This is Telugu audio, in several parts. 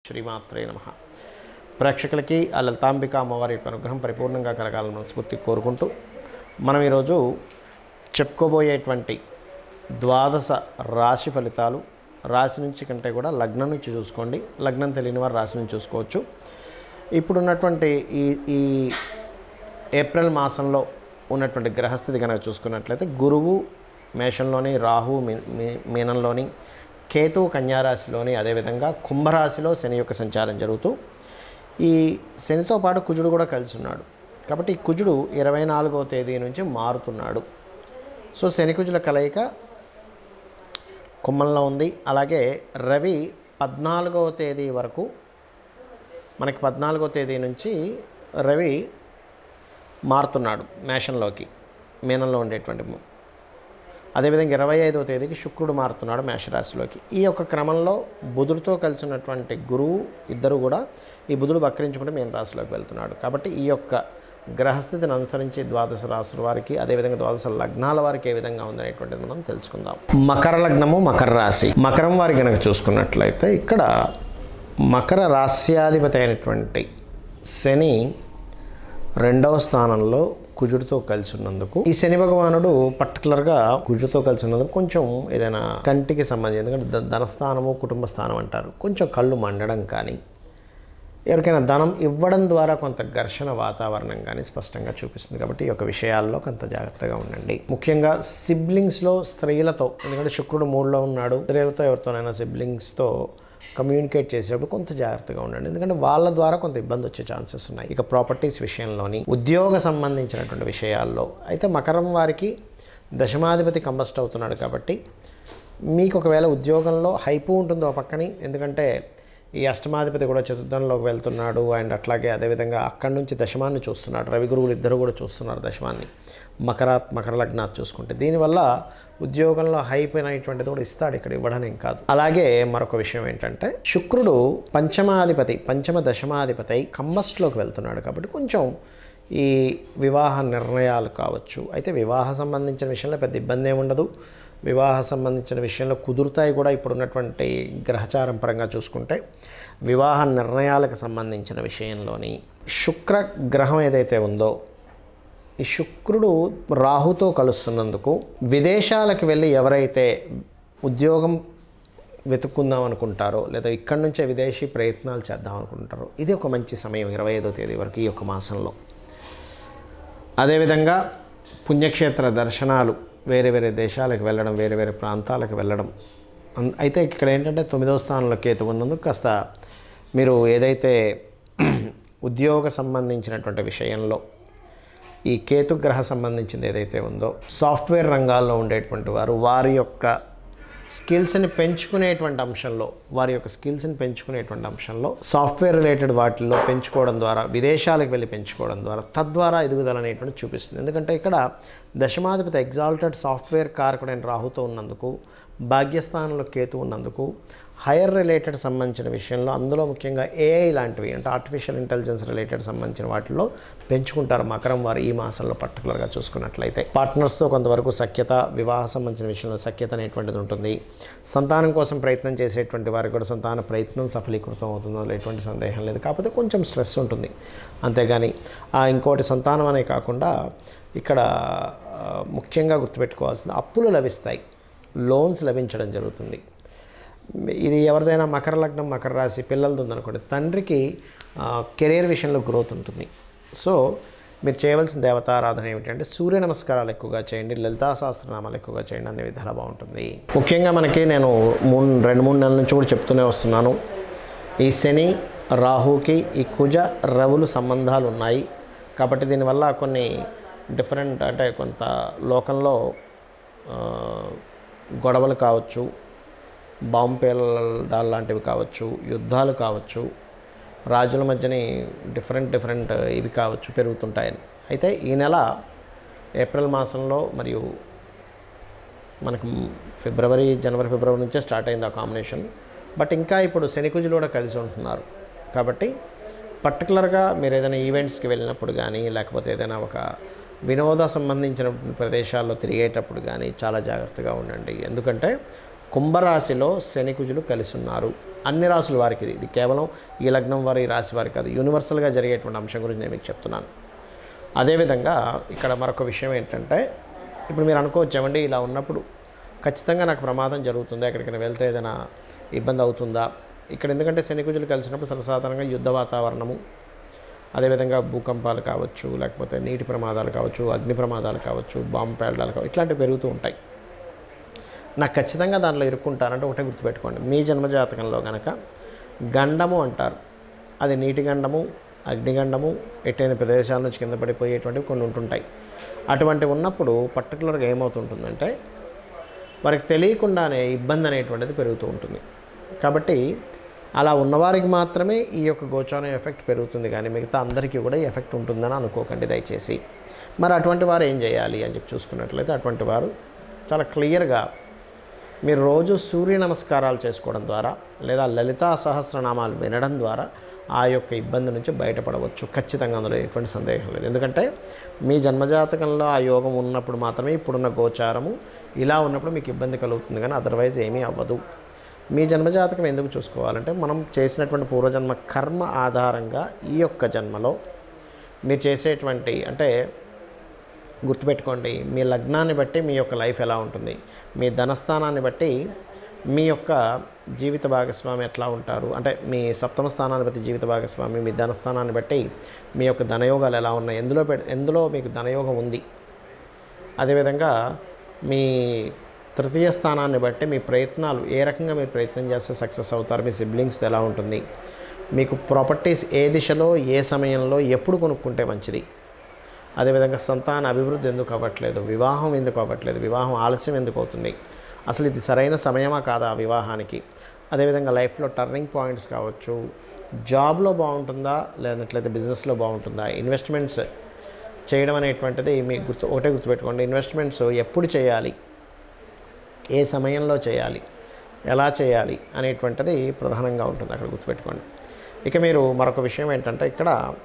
శ్రీమాత్రే నమ ప్రేక్షకులకి ఆ లలితాంబిక అమ్మవారి యొక్క అనుగ్రహం పరిపూర్ణంగా కలగాలని మనస్ఫూర్తి కోరుకుంటూ మనం ఈరోజు చెప్పుకోబోయేటువంటి ద్వాదశ రాశి ఫలితాలు రాశి నుంచి కంటే కూడా లగ్నం నుంచి చూసుకోండి లగ్నం తెలియని వారు రాశి నుంచి చూసుకోవచ్చు ఇప్పుడున్నటువంటి ఈ ఈ ఏప్రిల్ మాసంలో ఉన్నటువంటి గ్రహస్థితి కనుక చూసుకున్నట్లయితే గురువు మేషంలోని రాహు మీ- మీ- మీనంలోని కేతువు కన్యారాశిలోని అదేవిధంగా కుంభరాశిలో శని యొక్క సంచారం జరుగుతూ ఈ శనితో పాటు కుజుడు కూడా కలిసి ఉన్నాడు కాబట్టి ఈ కుజుడు ఇరవై నాలుగవ తేదీ నుంచి మారుతున్నాడు సో శని కుజుల కలయిక కుంభంలో ఉంది అలాగే రవి పద్నాలుగవ తేదీ వరకు మనకి పద్నాలుగో తేదీ నుంచి రవి మారుతున్నాడు మేషంలోకి మీనంలో ఉండేటువంటి ము- అదేవిధంగా ఇరవై ఐదవ తేదీకి శుక్రుడు మారుతున్నాడు మేషరాశిలోకి ఈ యొక్క క్రమంలో బుధుడితో కలిసి ఉన్నటువంటి గురువు ఇద్దరు కూడా ఈ బుధుడు వక్రించుకుంటే మీన రాశిలోకి వెళ్తున్నాడు కాబట్టి ఈ యొక్క గ్రహస్థితిని అనుసరించి ద్వాదశ రాశుల వారికి అదేవిధంగా ద్వాదశ లగ్నాల వారికి ఏ విధంగా ఉందనేటువంటిది మనం తెలుసుకుందాం మకర లగ్నము మకర రాశి మకరం వారి కనుక చూసుకున్నట్లయితే ఇక్కడ మకర రాశ్యాధిపతి అయినటువంటి శని రెండవ స్థానంలో కుజుడితో కలిసి ఉన్నందుకు ఈ శని భగవానుడు పర్టికులర్గా కుజుడితో కలిసి ఉన్నందుకు కొంచెం ఏదైనా కంటికి సంబంధించి ఎందుకంటే ధ- ధనస్థానము కుటుంబ స్థానం అంటారు కొంచెం కళ్ళు మండడం కానీ ఎవరికైనా ధనం ఇవ్వడం ద్వారా కొంత ఘర్షణ వాతావరణం కానీ స్పష్టంగా చూపిస్తుంది కాబట్టి ఈ యొక్క విషయాల్లో కొంత జాగ్రత్తగా ఉండండి ముఖ్యంగా సిబ్లింగ్స్లో స్త్రీలతో ఎందుకంటే శుక్రుడు మూడులో ఉన్నాడు స్త్రీలతో ఎవరితోనైనా సిబ్లింగ్స్తో కమ్యూనికేట్ చేసేటప్పుడు కొంత జాగ్రత్తగా ఉండండి ఎందుకంటే వాళ్ళ ద్వారా కొంత ఇబ్బంది వచ్చే ఛాన్సెస్ ఉన్నాయి ఇక ప్రాపర్టీస్ విషయంలోని ఉద్యోగ సంబంధించినటువంటి విషయాల్లో అయితే మకరం వారికి దశమాధిపతి కంబస్ట్ అవుతున్నాడు కాబట్టి మీకు ఒకవేళ ఉద్యోగంలో హైపు ఉంటుందో ఆ పక్కని ఎందుకంటే ఈ అష్టమాధిపతి కూడా చతుర్థంలోకి వెళ్తున్నాడు అండ్ అట్లాగే అదేవిధంగా అక్కడి నుంచి దశమాన్ని చూస్తున్నాడు రవి గురువులు ఇద్దరు కూడా చూస్తున్నారు దశమాన్ని మకరాత్ మకర లగ్నాత్ చూసుకుంటే దీనివల్ల ఉద్యోగంలో హైప్ అనేటువంటిది కూడా ఇస్తాడు ఇక్కడ ఇవ్వడానికి కాదు అలాగే మరొక విషయం ఏంటంటే శుక్రుడు పంచమాధిపతి పంచమ దశమాధిపతి అయి కంబస్ట్లోకి వెళ్తున్నాడు కాబట్టి కొంచెం ఈ వివాహ నిర్ణయాలు కావచ్చు అయితే వివాహ సంబంధించిన విషయంలో పెద్ద ఇబ్బంది ఏమి ఉండదు వివాహ సంబంధించిన విషయంలో కుదురుతాయి కూడా ఇప్పుడున్నటువంటి గ్రహచారం పరంగా చూసుకుంటే వివాహ నిర్ణయాలకు సంబంధించిన విషయంలోని శుక్ర గ్రహం ఏదైతే ఉందో ఈ శుక్రుడు రాహుతో కలుస్తున్నందుకు విదేశాలకు వెళ్ళి ఎవరైతే ఉద్యోగం వెతుక్కుందాం అనుకుంటారో లేదా ఇక్కడి నుంచే విదేశీ ప్రయత్నాలు చేద్దాం అనుకుంటారో ఇది ఒక మంచి సమయం ఇరవై ఐదో తేదీ వరకు ఈ యొక్క మాసంలో అదేవిధంగా పుణ్యక్షేత్ర దర్శనాలు వేరే వేరే దేశాలకు వెళ్ళడం వేరే వేరే ప్రాంతాలకు వెళ్ళడం అన్- అయితే ఇక్కడ ఏంటంటే తొమ్మిదవ స్థానంలో కేతు ఉన్నందుకు కాస్త మీరు ఏదైతే ఉద్యోగ సంబంధించినటువంటి విషయంలో ఈ కేతుగ్రహ సంబంధించింది ఏదైతే ఉందో సాఫ్ట్వేర్ రంగాల్లో ఉండేటువంటి వారు వారి యొక్క స్కిల్స్ని పెంచుకునేటువంటి అంశంలో వారి యొక్క స్కిల్స్ని పెంచుకునేటువంటి అంశంలో సాఫ్ట్వేర్ రిలేటెడ్ వాటిల్లో పెంచుకోవడం ద్వారా విదేశాలకు వెళ్ళి పెంచుకోవడం ద్వారా తద్వారా ఎదుగుదల అనేటువంటి చూపిస్తుంది ఎందుకంటే ఇక్కడ దశమాధిపతి ఎగ్జాల్టెడ్ సాఫ్ట్వేర్ కారకుడైన రాహుతో ఉన్నందుకు భాగ్యస్థానంలో కేతు ఉన్నందుకు హైయర్ రిలేటెడ్ సంబంధించిన విషయంలో అందులో ముఖ్యంగా ఏఐ లాంటివి అంటే ఆర్టిఫిషియల్ ఇంటెలిజెన్స్ రిలేటెడ్ సంబంధించిన వాటిల్లో పెంచుకుంటారు మకరం వారు ఈ మాసంలో పర్టికులర్గా చూసుకున్నట్లయితే పార్ట్నర్స్తో కొంతవరకు సఖ్యత వివాహ సంబంధించిన విషయంలో సఖ్యత అనేటువంటిది ఉంటుంది సంతానం కోసం ప్రయత్నం చేసేటువంటి వారికి కూడా సంతాన ప్రయత్నం సఫలీకృతం అవుతుందో ఎటువంటి సందేహం లేదు కాకపోతే కొంచెం స్ట్రెస్ ఉంటుంది అంతేగాని ఆ ఇంకోటి సంతానం అనే కాకుండా ఇక్కడ ఆ, ముఖ్యంగా గుర్తుపెట్టుకోవాల్సింది అప్పులు లభిస్తాయి లోన్స్ లభించడం జరుగుతుంది ఇది ఎవరిదైనా మకర లగ్నం మకర రాశి పిల్లలది ఉందనుకోండి తండ్రికి ఆ, కెరీర్ విషయంలో గ్రోత్ ఉంటుంది సో మీరు చేయవలసిన దేవతారాధన ఏమిటంటే సూర్య నమస్కారాలు ఎక్కువగా చేయండి లలితా సహస్రనామాలు ఎక్కువగా చేయండి అనే విధాలు బాగుంటుంది ముఖ్యంగా మనకి నేను మూడు రెండు మూడు నెలల నుంచి కూడా చెప్తూనే వస్తున్నాను ఈ శని రాహుకి ఈ కుజ రవులు సంబంధాలు ఉన్నాయి కాబట్టి దీనివల్ల కొన్ని డిఫరెంట్ అంటే కొంత లోకంలో ఆ, గొడవలు కావచ్చు బాంబు పేలడాలు లాంటివి కావచ్చు యుద్ధాలు కావచ్చు రాజుల మధ్యని డిఫరెంట్ డిఫరెంట్ ఇవి కావచ్చు పెరుగుతుంటాయని అయితే ఈ నెల ఏప్రిల్ మాసంలో మరియు మనకు ఫిబ్రవరి జనవరి ఫిబ్రవరి నుంచే స్టార్ట్ అయింది ఆ కాంబినేషన్ బట్ ఇంకా ఇప్పుడు శనికుజులు కూడా కలిసి ఉంటున్నారు కాబట్టి పర్టికులర్గా మీరు ఏదైనా ఈవెంట్స్కి వెళ్ళినప్పుడు కానీ లేకపోతే ఏదైనా ఒక వినోద సంబంధించిన ప్రదేశాల్లో తిరిగేటప్పుడు కానీ చాలా జాగ్రత్తగా ఉండండి ఎందుకంటే కుంభరాశిలో శని కుజులు కలిసి ఉన్నారు అన్ని రాసుల వారికి ఇది ఇది కేవలం ఈ లగ్నం వారి ఈ రాశి వారికి కాదు యూనివర్సల్గా జరిగేటువంటి అంశం గురించి నేను మీకు చెప్తున్నాను అదేవిధంగా ఇక్కడ మరొక విషయం ఏంటంటే ఇప్పుడు మీరు అనుకోవచ్చు ఏమండి ఇలా ఉన్నప్పుడు ఖచ్చితంగా నాకు ప్రమాదం జరుగుతుందా ఎక్కడికైనా వెళ్తే ఏదైనా ఇబ్బంది అవుతుందా ఇక్కడ ఎందుకంటే శని కుజులు కలిసినప్పుడు సర్వసాధారణంగా యుద్ధ వాతావరణము అదేవిధంగా భూకంపాలు కావచ్చు లేకపోతే నీటి ప్రమాదాలు కావచ్చు అగ్ని ప్రమాదాలు కావచ్చు బాంబు పేలడాలు కావచ్చు ఇట్లాంటివి పెరుగుతూ ఉంటాయి నాకు ఖచ్చితంగా దాంట్లో ఇరుక్కుంటానంటే ఒకటే గుర్తుపెట్టుకోండి మీ జన్మజాతకంలో కనుక గండము అంటారు అది నీటి గండము అగ్నిగండము ఎట్టైన ప్రదేశాల నుంచి కింద పడిపోయేటువంటివి కొన్ని ఉంటుంటాయి అటువంటివి ఉన్నప్పుడు పర్టికులర్గా ఏమవుతుంటుందంటే వారికి తెలియకుండానే ఇబ్బంది అనేటువంటిది పెరుగుతూ ఉంటుంది కాబట్టి అలా ఉన్నవారికి మాత్రమే ఈ యొక్క గోచారం ఎఫెక్ట్ పెరుగుతుంది కానీ మిగతా అందరికీ కూడా ఈ ఎఫెక్ట్ ఉంటుందని అనుకోకండి దయచేసి మరి అటువంటి వారు ఏం చేయాలి అని చెప్పి చూసుకున్నట్లయితే అటువంటి వారు చాలా క్లియర్గా మీరు రోజు సూర్య నమస్కారాలు చేసుకోవడం ద్వారా లేదా లలితా సహస్రనామాలు వినడం ద్వారా ఆ యొక్క ఇబ్బంది నుంచి బయటపడవచ్చు ఖచ్చితంగా అందులో ఎటువంటి సందేహం లేదు ఎందుకంటే మీ జన్మజాతకంలో ఆ యోగం ఉన్నప్పుడు మాత్రమే ఇప్పుడున్న గోచారము ఇలా ఉన్నప్పుడు మీకు ఇబ్బంది కలుగుతుంది కానీ అదర్వైజ్ ఏమీ అవ్వదు మీ జన్మజాతకం ఎందుకు చూసుకోవాలంటే మనం చేసినటువంటి పూర్వజన్మ కర్మ ఆధారంగా ఈ యొక్క జన్మలో మీరు చేసేటువంటి అంటే గుర్తుపెట్టుకోండి మీ లగ్నాన్ని బట్టి మీ యొక్క లైఫ్ ఎలా ఉంటుంది మీ ధనస్థానాన్ని బట్టి మీ యొక్క జీవిత భాగస్వామి ఎట్లా ఉంటారు అంటే మీ సప్తమ స్థానాన్ని బట్టి జీవిత భాగస్వామి మీ ధనస్థానాన్ని బట్టి మీ యొక్క ధనయోగాలు ఎలా ఉన్నాయి ఎందులో పె ఎందులో మీకు ధనయోగం ఉంది అదేవిధంగా మీ తృతీయ స్థానాన్ని బట్టి మీ ప్రయత్నాలు ఏ రకంగా మీరు ప్రయత్నం చేస్తే సక్సెస్ అవుతారు మీ సిబ్లింగ్స్ ఎలా ఉంటుంది మీకు ప్రాపర్టీస్ ఏ దిశలో ఏ సమయంలో ఎప్పుడు కొనుక్కుంటే మంచిది అదేవిధంగా సంతాన అభివృద్ధి ఎందుకు అవ్వట్లేదు వివాహం ఎందుకు అవ్వట్లేదు వివాహం ఆలస్యం ఎందుకు అవుతుంది అసలు ఇది సరైన సమయమా కాదా ఆ వివాహానికి అదేవిధంగా లైఫ్లో టర్నింగ్ పాయింట్స్ కావచ్చు జాబ్లో బాగుంటుందా లేనట్లయితే బిజినెస్లో బాగుంటుందా ఇన్వెస్ట్మెంట్స్ చేయడం అనేటువంటిది మీ గుర్తు ఒకటే గుర్తుపెట్టుకోండి ఇన్వెస్ట్మెంట్స్ ఎప్పుడు చేయాలి ఏ సమయంలో చేయాలి ఎలా చేయాలి అనేటువంటిది ప్రధానంగా ఉంటుంది అక్కడ గుర్తుపెట్టుకోండి ఇక మీరు మరొక విషయం ఏంటంటే ఇక్కడ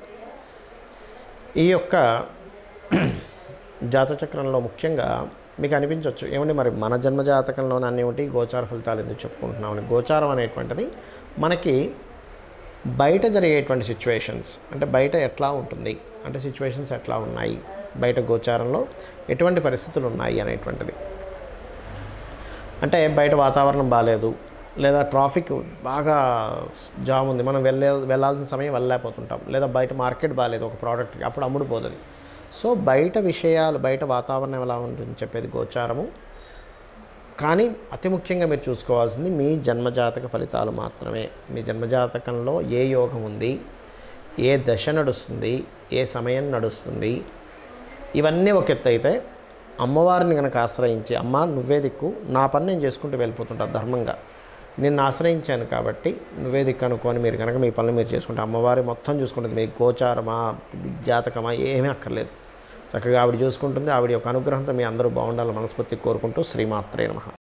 ఈ యొక్క జాతచక్రంలో ముఖ్యంగా మీకు అనిపించవచ్చు ఏమండి మరి మన జన్మ జాతకంలోనే అన్నీ ఉంటే ఈ గోచార ఫలితాలు ఎందుకు చెప్పుకుంటున్నామని గోచారం అనేటువంటిది మనకి బయట జరిగేటువంటి సిచ్యువేషన్స్ అంటే బయట ఎట్లా ఉంటుంది అంటే సిచ్యువేషన్స్ ఎట్లా ఉన్నాయి బయట గోచారంలో ఎటువంటి పరిస్థితులు ఉన్నాయి అనేటువంటిది అంటే బయట వాతావరణం బాగాలేదు లేదా ట్రాఫిక్ బాగా జామ్ ఉంది మనం వెళ్ళే వెళ్ళాల్సిన సమయం వెళ్ళలేకపోతుంటాం లేదా బయట మార్కెట్ బాగాలేదు ఒక ప్రోడక్ట్కి అప్పుడు అమ్ముడుపోతుంది సో బయట విషయాలు బయట వాతావరణం ఎలా ఉంటుంది చెప్పేది గోచారము కానీ అతి ముఖ్యంగా మీరు చూసుకోవాల్సింది మీ జన్మజాతక ఫలితాలు మాత్రమే మీ జన్మజాతకంలో ఏ యోగం ఉంది ఏ దశ నడుస్తుంది ఏ సమయం నడుస్తుంది ఇవన్నీ ఒక ఎత్తు అయితే అమ్మవారిని కనుక ఆశ్రయించి అమ్మ నువ్వే దిక్కు నా పని నేను చేసుకుంటూ వెళ్ళిపోతుంటా ధర్మంగా నిన్ను ఆశ్రయించాను కాబట్టి నువ్వే దిక్కు అనుకొని మీరు కనుక మీ పనులు మీరు చేసుకుంటే అమ్మవారి మొత్తం చూసుకుంటుంది మీ గోచారమా జాతకమా ఏమీ అక్కర్లేదు చక్కగా ఆవిడ చూసుకుంటుంది ఆవిడ యొక్క అనుగ్రహంతో మీ అందరూ బాగుండాలని మనస్ఫూర్తి కోరుకుంటూ శ్రీమాత్రే నమః